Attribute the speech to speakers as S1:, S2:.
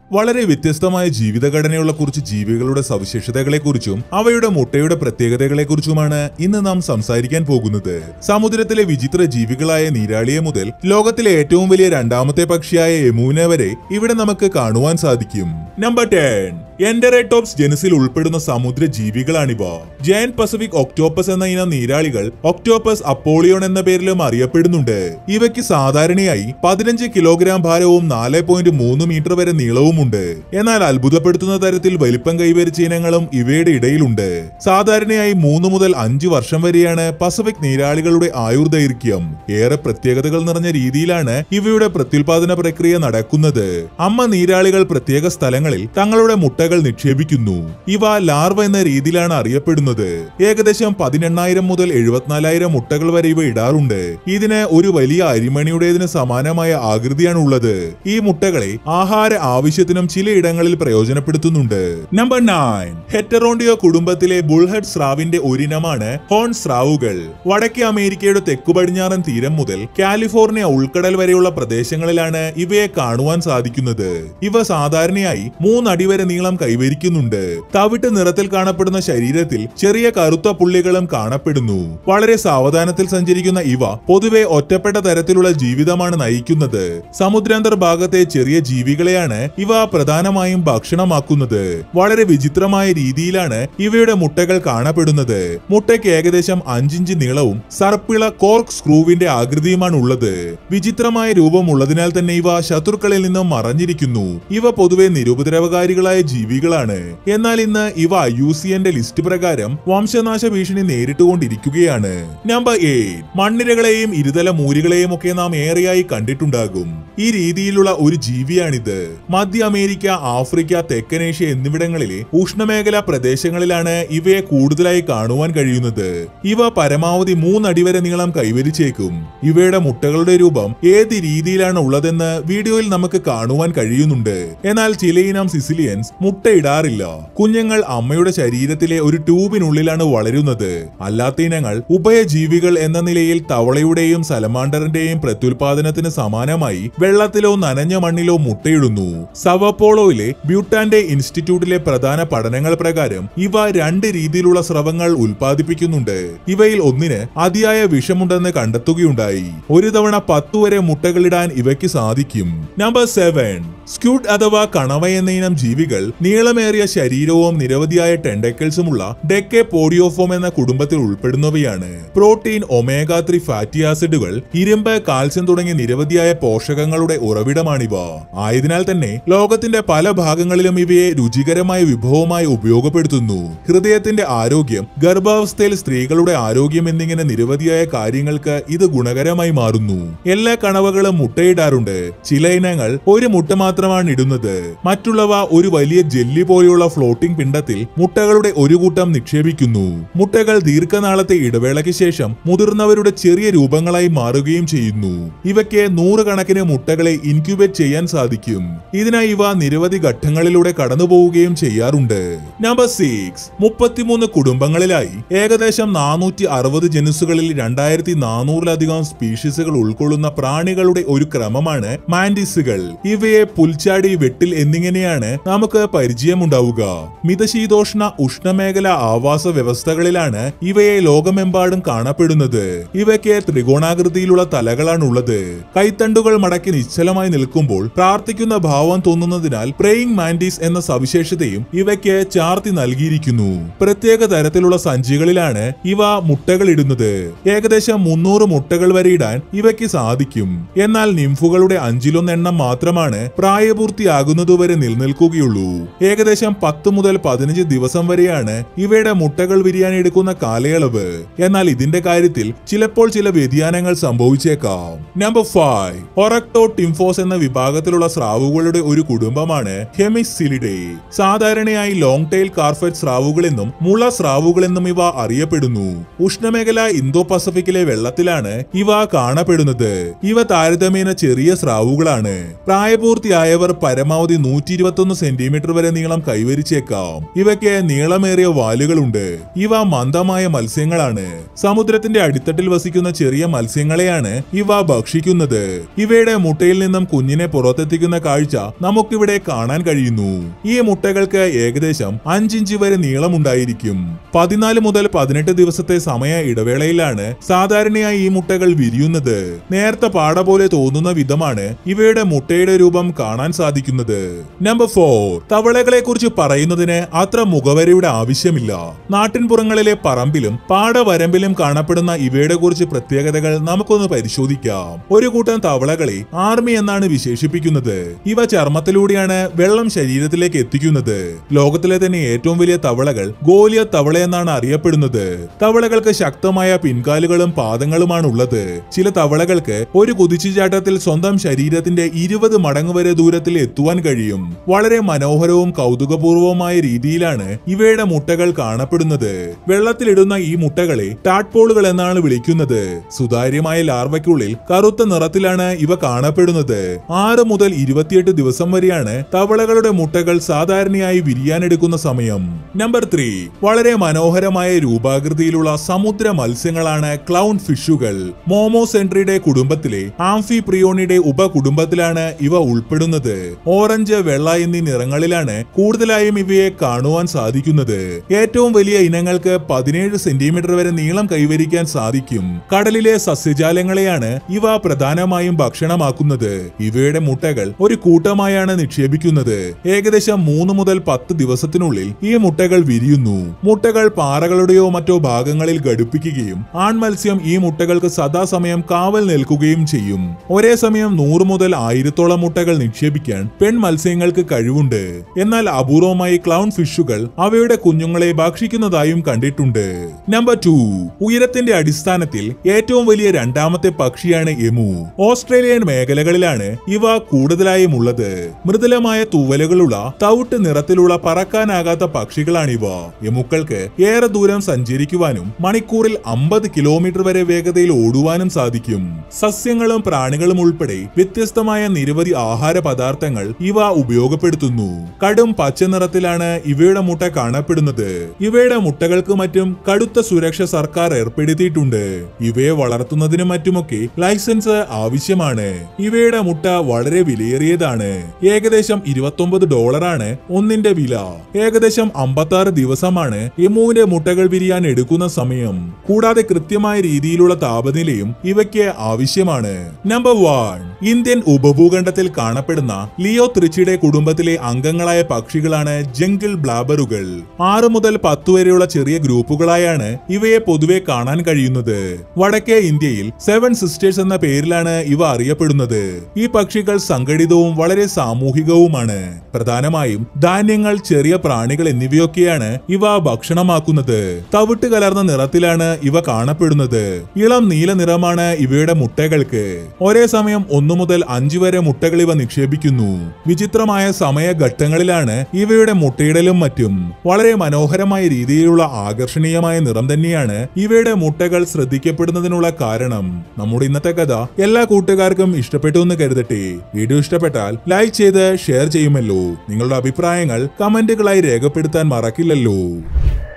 S1: വളരെ വ്യത്യസ്തമായ ജീവിതഘടനയുള്ള കുറച്ച് ജീവികളുടെ സവിശേഷതകളെക്കുറിച്ചും അവയുടെ മുട്ടയുടെ പ്രത്യേകതകളെക്കുറിച്ചുമാണ് ഇന്ന് നാം സംസാരിക്കാൻ പോകുന്നത് സമുദ്രത്തിലെ വിചിത്ര ജീവികളായ നീരാളിയെ മുതൽ ലോകത്തിലെ ഏറ്റവും വലിയ രണ്ടാമത്തെ പക്ഷിയായ എമൂനെ വരെ ഇവിടെ നമുക്ക് കാണുവാൻ സാധിക്കും നമ്പർ ടെൻ എൻഡറേറ്റോപ്സ് ജനസിൽ ഉൾപ്പെടുന്ന സമുദ്ര ജീവികളാണിവ ജയൻ പസഫിക് ഒക്ടോപ്പസ് എന്ന ഇനം നീരാളികൾ ഒക്ടോപ്പസ് അപ്പോളിയോൺ എന്ന പേരിലും അറിയപ്പെടുന്നുണ്ട് ഇവയ്ക്ക് സാധാരണയായി പതിനഞ്ച് കിലോഗ്രാം ഭാരവും നാല് പോയിന്റ് മൂന്ന് മീറ്റർ വരെ നീളവുമുണ്ട് എന്നാൽ അത്ഭുതപ്പെടുത്തുന്ന തരത്തിൽ വലിപ്പം കൈവരിച്ച ഇനങ്ങളും ഇവയുടെ ഇടയിലുണ്ട് സാധാരണയായി മൂന്ന് മുതൽ അഞ്ച് വർഷം വരെയാണ് പസഫിക് നീരാളികളുടെ ആയുർദൈർഘ്യം ഏറെ പ്രത്യേകതകൾ നിറഞ്ഞ രീതിയിലാണ് ഇവയുടെ പ്രത്യുൽപാദന പ്രക്രിയ നടക്കുന്നത് അമ്മ നീരാളികൾ പ്രത്യേക സ്ഥലങ്ങളിൽ തങ്ങളുടെ മുട്ടകൾ നിക്ഷേപിക്കുന്നു ഇവ ലാർവ എന്ന രീതിയിലാണ് അറിയപ്പെടുന്നത് ഏകദേശം പതിനെണ്ണായിരം മുതൽ എഴുപത്തിനാലായിരം മുട്ടകൾ വരെ ഇവ ഇടാറുണ്ട് ഇതിന് ഒരു വലിയ അരിമണിയുടേതിന് സമാനമായ ആകൃതിയാണ് ഉള്ളത് ഈ മുട്ടകളെ ആഹാര ആവശ്യത്തിനും ചിലയിടങ്ങളിൽ പ്രയോജനപ്പെടുത്തുന്നുണ്ട് നമ്പർ നയൻ ഹെറ്ററോണ്ടിയോ കുടുംബത്തിലെ ബുൾഹെഡ് സ്രാവിന്റെ ഒരിനമാണ് ഹോൺ സ്രാവുകൾ വടക്കേ അമേരിക്കയുടെ തെക്കു പടിഞ്ഞാറൻ തീരം മുതൽ കാലിഫോർണിയ ഉൾക്കടൽ വരെയുള്ള പ്രദേശങ്ങളിലാണ് ഇവയെ കാണുവാൻ സാധിക്കുന്നത് ഇവ സാധാരണയായി മൂന്നടി വരെ നീളം കൈവരിക്കുന്നുണ്ട് തവിട്ട് നിറത്തിൽ കാണപ്പെടുന്ന ശരീരത്തിൽ ചെറിയ കറുത്ത പുള്ളികളും കാണപ്പെടുന്നു വളരെ സാവധാനത്തിൽ സഞ്ചരിക്കുന്ന ഇവ പൊതുവെ ഒറ്റപ്പെട്ട തരത്തിലുള്ള ജീവിതമാണ് നയിക്കുന്നത് സമുദ്രാന്തർ ഭാഗത്തെ ചെറിയ ജീവികളെയാണ് ഇവ പ്രധാനമായും ഭക്ഷണമാക്കുന്നത് വളരെ വിചിത്രമായ രീതിയിലാണ് ഇവയുടെ മുട്ടകൾ കാണപ്പെടുന്നത് മുട്ടയ്ക്ക് ഏകദേശം അഞ്ചിഞ്ച് നീളവും സർപ്പിള കോർക്ക് സ്ക്രൂവിന്റെ ആകൃതിയുമാണ് ഉള്ളത് വിചിത്രമായ രൂപമുള്ളതിനാൽ തന്നെ ഇവ ശത്രുക്കളിൽ നിന്നും മറഞ്ഞിരിക്കുന്നു ഇവ പൊതുവെ നിരുപദ്രവകാരികളായ ജീവികളാണ് എന്നാൽ ഇന്ന് ഇവ യു സി എന്റെ ലിസ്റ്റ് പ്രകാരം വംശനാശ ഭീഷണി നേരിട്ടുകൊണ്ടിരിക്കുകയാണ് നമ്പർ എയ്റ്റ് മണ്ണിരകളെയും ഇരുതല മൂരികളെയും ഒക്കെ നാം ഏറെയായി കണ്ടിട്ടുണ്ടാകും ഈ രീതിയിലുള്ള ഒരു ജീവിയാണിത് മധ്യ അമേരിക്ക ആഫ്രിക്ക തെക്കനേഷ്യ എന്നിവിടങ്ങളിലെ ഉഷ്ണമേഖലാ പ്രദേശങ്ങളിലാണ് ഇവയെ കൂടുതലായി കാണുവാൻ കഴിയുന്നത് ഇവ പരമാവധി മൂന്നടി വരെ നീളം കൈവരിച്ചേക്കും ഇവയുടെ മുട്ടകളുടെ രൂപം ഏത് രീതിയിലാണ് ഉള്ളതെന്ന് വീഡിയോയിൽ നമുക്ക് കാണുവാൻ കഴിയുന്നുണ്ട് എന്നാൽ ചിലയിനം സിസിലിയൻസ് മുട്ടയിടാറില്ല കുഞ്ഞുങ്ങൾ അമ്മയുടെ ശരീരത്തിലെ ഒരു ട്യൂബിനുള്ളിലാണ് വളരുന്നത് അല്ലാത്ത ഇനങ്ങൾ ഉഭയജീവികൾ എന്ന നിലയിൽ തവളയുടെയും സലമാണ്ടറിന്റെയും പ്രത്യുൽപാദനത്തിന് സമാനമായി വെള്ളത്തിലോ നനഞ്ഞ മണ്ണിലോ മുട്ടയിടുന്നു സവപ്പോളോയിലെ ബ്യൂട്ടാന്റെ ഇൻസ്റ്റിറ്റ്യൂട്ടിലെ പ്രധാന പഠനങ്ങൾ പ്രകാരം ഇവ രണ്ട് രീതിയിലുള്ള സ്രവങ്ങൾ ഉൽപ്പാദിപ്പിക്കുന്നുണ്ട് ഇവയിൽ ഒന്നിന് അതിയായ വിഷമുണ്ടെന്ന് കണ്ടെത്തുകയുണ്ടായി ഒരു തവണ പത്തു വരെ മുട്ടകളിടാൻ ഇവയ്ക്ക് സാധിക്കും നമ്പർ സെവൻ സ്ക്യൂട്ട് അഥവാ കണവ എന്ന ഇനം ജീവികൾ നീളമേറിയ ശരീരവും നിരവധിയായ ടെൻഡക്കിൾസുമുള്ള ഡെക്കെ പോഡിയോഫോം എന്ന കുടുംബത്തിൽ ഉൾപ്പെടുന്നവയാണ് പ്രോട്ടീൻ ഒമേഗ ത്രീ ഫാറ്റി ആസിഡുകൾ ഇരുമ്പ് കാൽസ്യം തുടങ്ങിയ നിരവധിയായ പോഷകങ്ങളുടെ ഉറവിടമാണിവ ആയതിനാൽ തന്നെ ലോകത്തിന്റെ പല ഭാഗങ്ങളിലും ഇവയെ രുചികരമായ വിഭവമായി ഉപയോഗപ്പെടുത്തുന്നു ഹൃദയത്തിന്റെ ആരോഗ്യം ഗർഭാവസ്ഥയിൽ സ്ത്രീകളുടെ ആരോഗ്യം എന്നിങ്ങനെ നിരവധിയായ കാര്യങ്ങൾക്ക് ഇത് ഗുണകരമായി മാറുന്നു എല്ലാ കണവകളും മുട്ടയിടാറുണ്ട് ചില ഇനങ്ങൾ ഒരു മുട്ട മാത്രമാണ് ഇടുന്നത് മറ്റുള്ളവ ഒരു വലിയ ജെല്ലി പോലെയുള്ള ഫ്ലോട്ടിംഗ് പിണ്ടത്തിൽ മുട്ടകളുടെ ഒരു കൂട്ടം നിക്ഷേപിക്കുന്നു മുട്ടകൾ ദീർഘനാളത്തെ ഇടവേളയ്ക്ക് ശേഷം മുതിർന്നവരുടെ ചെറിയ രൂപങ്ങളായി മാറുകയും ചെയ്യുന്നു ഇവയ്ക്ക് നൂറുകണക്കിന് മുട്ടകളെ ഇൻക്യുബേറ്റ് ചെയ്യാൻ സാധിക്കും ഇതിനായി ഇവ നിരവധി ഘട്ടങ്ങളിലൂടെ കടന്നുപോവുകയും ചെയ്യാറുണ്ട് നമ്പർ സിക്സ് മുപ്പത്തിമൂന്ന് കുടുംബങ്ങളിലായി ഏകദേശം നാനൂറ്റി അറുപത് ജനുസുകളിൽ രണ്ടായിരത്തി നാനൂറിലധികം സ്പീഷീസുകൾ ഉൾക്കൊള്ളുന്ന പ്രാണികളുടെ ഒരു ക്രമമാണ് മാൻഡിസുകൾ ഇവയെ പുൽച്ചാടി വെട്ടിൽ എന്നിങ്ങനെയാണ് നമുക്ക് പരിചയമുണ്ടാവുക മിതശീതോഷ്ണ ഉഷ്ണമേഖല ആവാസ വ്യവസ്ഥകളിലാണ് ഇവയെ ലോകമെമ്പാടും കാണപ്പെടുന്നത് ഇവയ്ക്ക് ത്രികോണാകൃതിയിലുള്ള തലകളാണുള്ളത് കൈത്തണ്ടുകൾ മടക്കി നിശ്ചലമായി നിൽക്കുമ്പോൾ പ്രാർത്ഥിക്കുന്ന ഭാവം തോന്നുന്നതിനാൽ പ്രേയിങ് മാൻഡീസ് എന്ന സവിശേഷതയും ഇവയ്ക്ക് ചാർത്തി നൽകിയിരിക്കുന്നു പ്രത്യേക തരത്തിലുള്ള സഞ്ചികളിലാണ് ഇവ മുട്ടകൾ ഇടുന്നത് ഏകദേശം മുന്നൂറ് മുട്ടകൾ വരെ ഇടാൻ ഇവയ്ക്ക് സാധിക്കും എന്നാൽ നിംഫുകളുടെ അഞ്ചിലൊന്നെണ്ണം മാത്രമാണ് പ്രായപൂർത്തിയാകുന്നതുവരെ നിലനിൽക്കുകയുള്ളൂ ഏകദേശം പത്ത് മുതൽ പതിനഞ്ച് ദിവസം വരെയാണ് ഇവയുടെ മുട്ടകൾ വിരിയാൻ എടുക്കുന്ന കാലയളവ് എന്നാൽ ഇതിന്റെ കാര്യത്തിൽ ചിലപ്പോൾ ചില വ്യതിയാനങ്ങൾ സംഭവിച്ചേക്കാം നമ്പർ ഫൈവ് ഒറക്ടോ ടിംഫോസ് എന്ന വിഭാഗത്തിലുള്ള സ്രാവുകളുടെ ഒരു കുടുംബമാണ് ഹെമിസിലിഡേ സാധാരണയായി ലോങ് ടെയിൽ കാർഫറ്റ് സ്രാവുകളെന്നും മുള സ്രാവുകളെന്നും ഇവ അറിയപ്പെടുന്നു ഉഷ്ണമേഖല ഇന്തോ പസഫിക്കിലെ വെള്ളത്തിലാണ് ഇവ കാണപ്പെടുന്നത് ഇവ താരതമ്യേന ചെറിയ സ്രാവുകളാണ് പ്രായപൂർത്തിയായവർ പരമാവധി നൂറ്റി ഇരുപത്തൊന്ന് സെന്റിമീറ്റർ വരെ നീളം കൈവരിച്ചേക്കാം ഇവയ്ക്ക് നീളമേറിയ വാലുകളുണ്ട് ഇവ മന്ദമായ മത്സ്യങ്ങളാണ് സമുദ്രത്തിന്റെ അടിത്തട്ടിൽ വസിക്കുന്ന ചെറിയ മത്സ്യങ്ങളെയാണ് ഇവ ഭക്ഷിക്കുന്നത് ഇവയുടെ മുട്ടയിൽ നിന്നും കുഞ്ഞിനെ പുറത്തെത്തിക്കുന്ന കാഴ്ച നമുക്കിവിടെ കാണാൻ കഴിയുന്നു ഈ മുട്ടകൾക്ക് ഏകദേശം അഞ്ചിഞ്ച് വരെ നീളമുണ്ടായിരിക്കും പതിനാല് മുതൽ പതിനെട്ട് ദിവസത്തെ സമയ ഇടവേളയിലാണ് സാധാരണയായി ഈ മുട്ടകൾ വിരിയുന്നത് നേർത്ത പാട പോലെ തോന്നുന്ന വിധമാണ് ഇവയുടെ മുട്ടയുടെ രൂപം കാണാൻ സാധിക്കുന്നത് നമ്പർ ഫോർ തവളകളെ കുറിച്ച് പറയുന്നതിന് അത്ര മുഖവരയുടെ ആവശ്യമില്ല നാട്ടിൻപുറങ്ങളിലെ പറമ്പിലും പാടവരമ്പിലും കാണപ്പെടുന്ന ഇവയുടെ കുറിച്ച് പ്രത്യേകതകൾ നമുക്കൊന്ന് പരിശോധിക്കാം ഒരു കൂട്ടം തവളകളെ ആർമി എന്നാണ് വിശേഷിപ്പിക്കുന്നത് ഇവ ചർമ്മത്തിലൂടെയാണ് വെള്ളം ശരീരത്തിലേക്ക് എത്തിക്കുന്നത് ലോകത്തിലെ തന്നെ ഏറ്റവും വലിയ തവളകൾ ഗോലിയ തവള എന്നാണ് അറിയപ്പെടുന്നത് തവളകൾക്ക് ശക്തമായ പിൻകാലുകളും പാദങ്ങളുമാണ് ഉള്ളത് ചില തവളകൾക്ക് ഒരു കുതിച്ചുചാട്ടത്തിൽ സ്വന്തം ശരീരത്തിന്റെ ഇരുപത് മടങ്ങ് വരെ ദൂരത്തിൽ എത്തുവാൻ കഴിയും വളരെ മനോഹരവും കൗതുകപൂർവമായ രീതിയിലാണ് ഇവയുടെ മുട്ടകൾ കാണപ്പെടുന്നത് വെള്ളത്തിലിടുന്ന ഈ മുട്ടകളെ ടാഡ്പോളുകൾ എന്നാണ് വിളിക്കുന്നത് സുതാര്യമായ ലാർവയ്ക്കുള്ളിൽ കറുത്ത നിറത്തിലാണ് ഇവ കാണപ്പെടുന്നത് ആറ് മുതൽ ഇരുപത്തിയെട്ട് ദിവസം വരെയാണ് തവളകളുടെ മുട്ടകൾ സാധാരണയായി വിരിയാനെടുക്കുന്ന സമയം നമ്പർ ത്രീ വളരെ മനോഹരമായ രൂപാകൃതിയിലുള്ള സമുദ്ര മത്സ്യങ്ങളാണ് ക്ലൗൺ ഫിഷുകൾ മോമോസെൻട്രിയുടെ കുടുംബത്തിലെ ആംഫി പ്രിയോണിയുടെ ഉപകുടുംബത്തിലാണ് ഇവ ഉൾപ്പെടുന്നത് ഓറഞ്ച് വെള്ള എന്നീ നിറങ്ങളിലാണ് കൂടുതലായും ഇവയെ കാണുവാൻ സാധിക്കുന്നത് ഏറ്റവും വലിയ ഇനങ്ങൾക്ക് പതിനേഴ് സെന്റിമീറ്റർ വരെ നീളം കൈവരിക്കാൻ സാധിക്കും കടലിലെ സസ്യജാലങ്ങളെയാണ് ഇവ പ്രധാനമായും ഭക്ഷണമാക്കുന്നത് ഇവയുടെ മുട്ടകൾ ഒരു കൂട്ടമായാണ് നിക്ഷേപിക്കുന്നത് ഏകദേശം മൂന്ന് മുതൽ പത്ത് ദിവസത്തിനുള്ളിൽ ഈ മുട്ടകൾ വിരിയുന്നു മുട്ടകൾ പാറകളുടെയോ മറ്റോ ഭാഗങ്ങളിൽ ഘടിപ്പിക്കുകയും ആൺമത്സ്യം ഈ മുട്ടകൾക്ക് സദാസമയം കാവൽ നിൽക്കുകയും ചെയ്യും ഒരേ സമയം നൂറ് മുതൽ ആയിരത്തോളം മുട്ടകൾ നിക്ഷേപിക്കാൻ പെൺ മത്സ്യങ്ങൾക്ക് കഴിവുണ്ട് എന്നാൽ അപൂർവമായി ക്ലൗൺ ഫിഷുകൾ അവയുടെ കുഞ്ഞുങ്ങളെ ഭക്ഷിക്കുന്നതായും കണ്ടിട്ടുണ്ട് നമ്പർ ടു ഉയരത്തിന്റെ അടിസ്ഥാനത്തിൽ ഏറ്റവും വലിയ രണ്ടാമത്തെ പക്ഷിയാണ് എമു ഓസ്ട്രേലിയൻ മേഖലകളിലാണ് ഇവ കൂടുതലായും ഉള്ളത് മൃദുലമായ തൂവലുകളുള്ള തവിട്ട് നിറത്തിലുള്ള പറക്കാനാകാത്ത പക്ഷികളാണിവ എമുക്കൾക്ക് ഏറെ ദൂരം സഞ്ചരിക്കുവാനും മണിക്കൂറിൽ അമ്പത് കിലോമീറ്റർ വരെ വേഗതയിൽ ഓടുവാനും സാധിക്കും സസ്യങ്ങളും പ്രാണികളും ഉൾപ്പെടെ വ്യത്യസ്തമായ നിരവധി ആഹാര പദാർത്ഥങ്ങൾ ഇവ ഉപയോഗപ്പെടുത്തുന്നു കടും പച്ച നിറത്തിലാണ് ഇവയുടെ മുട്ട കാണപ്പെടുന്നത് ഇവയുടെ മുട്ടകൾക്ക് മറ്റും കടുത്ത സുരക്ഷ സർക്കാർ ഏർപ്പെടുത്തിയിട്ടുണ്ട് ഇവയെ വളർത്തുന്നതിനും മറ്റുമൊക്കെ ലൈസൻസ് ആവശ്യമാണ് ഇവയുടെ മുട്ട വളരെ വിലയേറിയതാണ് ഏകദേശം ഇരുപത്തൊമ്പത് ഡോളറാണ് ഒന്നിന്റെ വില ഏകദേശം അമ്പത്തി ആറ് ദിവസമാണ് എമുവിന്റെ മുട്ടകൾ വിരിയാൻ എടുക്കുന്ന സമയം കൂടാതെ കൃത്യമായ രീതിയിലുള്ള താപനിലയും ഇവയ്ക്ക് ആവശ്യമാണ് നമ്പർ വൺ ഇന്ത്യൻ ഉപഭൂഖണ്ഡത്തിൽ കാണപ്പെടുന്ന ലിയോ ത്രിച്ചിയുടെ കുടുംബത്തിലെ അംഗങ്ങളായ പക്ഷികളാണ് ജംഗിൾ ബ്ലാബറുകൾ ആറ് മുതൽ പത്ത് വരെയുള്ള ചെറിയ ഗ്രൂപ്പുകളായാണ് ഇവയെ പൊതുവെ കാണാൻ കഴിയുന്നത് വടക്കേ ഇന്ത്യയിൽ സെവൻ സിസ്റ്റേഴ്സ് എന്ന പേരിലാണ് ഇവ അറിയപ്പെടുന്നത് ഈ പക്ഷികൾ സംഘടിതവും വളരെ സാമൂഹികവുമാണ് പ്രധാനമായും ധാന്യങ്ങൾ ചെറിയ പ്രാണികൾ എന്നിവയൊക്കെയാണ് ഇവ ഭക്ഷണമാക്കുന്നത് തവിട്ട് കലർന്ന നിറത്തിലാണ് ഇവ കാണപ്പെടുന്നത് ഇളം നീല നിറമാണ് ഇവയുടെ മുട്ടകൾക്ക് ഒരേ സമയം ഒന്നു മുതൽ അഞ്ചു വരെ മുട്ടകൾ ഇവ നിക്ഷേപിക്കുന്നു വിചിത്രമായ സമയഘട്ടങ്ങളിലാണ് ഇവയുടെ മുട്ടയിടലും മറ്റും വളരെ മനോഹരമായ രീതിയിലുള്ള ആകർഷണീയമായ നിറം തന്നെയാണ് ഇവയുടെ മുട്ടകൾ ശ്രദ്ധിക്കപ്പെടുന്നതിനുള്ള കാരണം നമ്മുടെ ഇന്നത്തെ കഥ എല്ലാ കൂട്ടുകാർക്കും ഇഷ്ടപ്പെട്ടു എന്ന് കരുതട്ടെ വീഡിയോ ഇഷ്ടപ്പെട്ടാൽ ലൈക്ക് ചെയ്ത് ഷെയർ ചെയ്യുമല്ലോ നിങ്ങളുടെ അഭിപ്രായങ്ങൾ കമന്റുകളായി രേഖപ്പെടുത്താൻ മറക്കില്ലല്ലോ